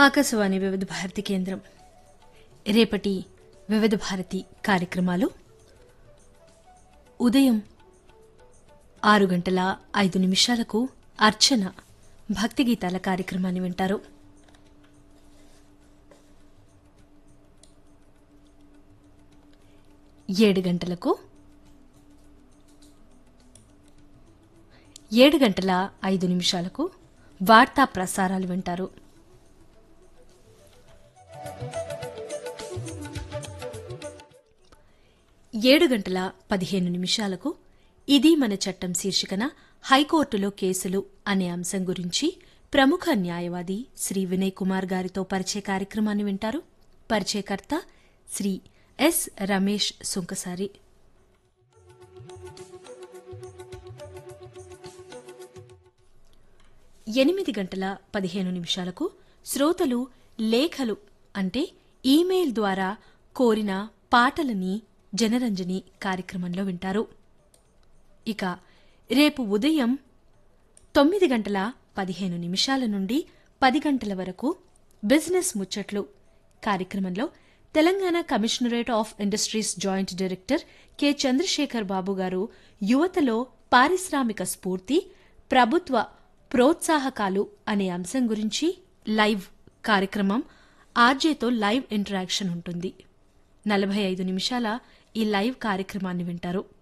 ఆకాశవాణి వివిధ భారతి కేంద్రం రేపటి వివిధ భారతి కార్యక్రమాలు ఉదయం ఆరు గంటల ఐదు నిమిషాలకు అర్చన భక్తి గీతాల కార్యక్రమాన్ని వింటారు ఏడు గంటలకు ఏడు గంటల ఐదు నిమిషాలకు వార్తా ప్రసారాలు వింటారు ఏడు గంటల పదిహేను నిమిషాలకు ఇది మన చట్టం శీర్షికన హైకోర్టులో కేసులు అనే అంశం గురించి ప్రముఖ న్యాయవాది శ్రీ వినయ్ కుమార్ గారితో పరిచయ కార్యక్రమాన్ని వింటారు పరిచయకర్త శ్రీ ఎస్ రమేష్ సుంకసారి ఎనిమిది గంటల పదిహేను నిమిషాలకు శ్రోతలు లేఖలు అంటే ఈమెయిల్ ద్వారా కోరిన పాటలని జనరంజని కార్యక్రమంలో వింటారు ఇక రేపు ఉదయం తొమ్మిది గంటల పదిహేను నిమిషాల నుండి పది గంటల వరకు బిజినెస్ ముచ్చట్లు కార్యక్రమంలో Telangana commissionerate of industries joint director K Chandrashekar Babu గారు యువతలో పారిశ్రామిక స్ఫూర్తి ప్రభుత్వ ప్రోత్సాహకాలు అనే అంశం గురించి లైవ్ కార్యక్రమం ఆర్జేతో లైవ్ ఇంటరాక్షన్ ఉంటుంది నలభై ఐదు నిమిషాల ఈ లైవ్ కార్యక్రమాన్ని వింటారు